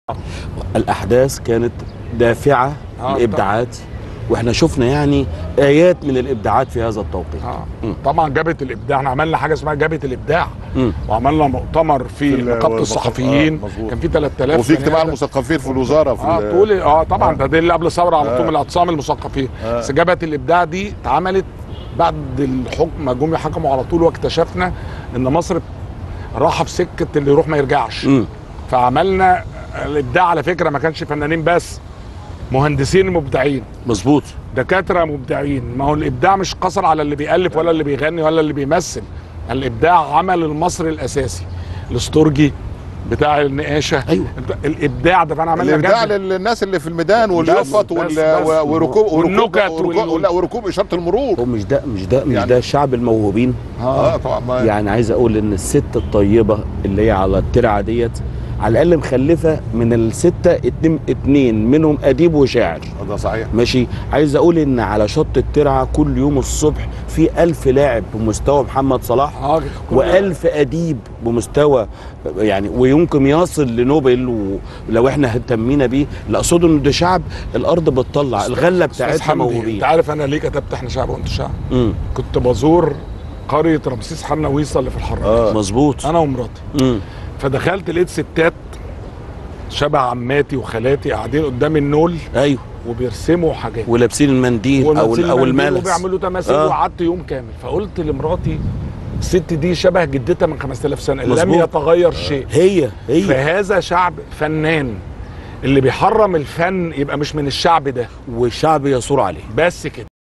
الاحداث كانت دافعه آه، لابداعات واحنا شفنا يعني ايات من الابداعات في هذا التوقيت اه مم. طبعا جبهه الابداع احنا عملنا حاجه اسمها جبهه الابداع مم. وعملنا مؤتمر في في ال- نقابه والمص- الصحفيين آه، مظبوط. كان في 3000 وفي بني اجتماع آدم. المثقفين في الوزاره في اه ال- طول اه طبعا آه. ده, ده اللي قبل الثوره على طول آه. من الاعتصام المثقفين آه. بس جبهه الابداع دي اتعملت بعد الحكم ما جم يحكموا على طول واكتشفنا ان مصر راحه في سكه اللي يروح ما يرجعش مم. فعملنا الابداع على فكره ما كانش فنانين بس مهندسين مبدعين مظبوط دكاتره مبدعين ما هو الابداع مش قصر على اللي بيالف ولا اللي بيغني ولا اللي بيمثل الابداع عمل المصري الاساسي الاستورجي بتاع النقاشه أيوة. الابداع ده فانا عملنا الابداع جنب للناس اللي في الميدان بس- واليافط بس- وال- بس. و- وركوب وركوب والنكت وركوب وال- لا وركوب اشاره المرور هو مش ده مش ده مش يعني- ده الشعب الموهوبين اه طبعا ما يعني عايز اقول ان الست الطيبه اللي هي على الترعه ديت على الاقل مخلفه من السته اتنين, اتنين منهم اديب وشاعر ده صحيح ماشي عايز اقول ان على شط الترعه كل يوم الصبح في ألف لاعب بمستوى محمد صلاح اه كل- وألف أديب بمستوى يعني ويمكن يصل لنوبل ولو احنا اهتمينا بيه اللي اقصده ان ده شعب الارض بتطلع الغله أستاذ بتاعتها حمدي، انت موهوبين عارف انا ليه كتبت احنا شعب وانت شعب امم كنت بزور قريه رمسيس حنا ويصل اللي في الحرة آه. مظبوط انا ومراتي امم فدخلت لقيت ستات شبه عماتي وخالاتي قاعدين قدام النول ايوه وبيرسموا حاجات ولابسين المنديل او ولابسين او المنديل الملس وبيعملوا تماثيل آه. وقعدت يوم كامل فقلت لمراتي الست دي شبه جدتها من 5000 سنه لم مظبوط. يتغير شيء هي هي فهذا شعب فنان اللي بيحرم الفن يبقى مش من الشعب ده والشعب يثور عليه بس كده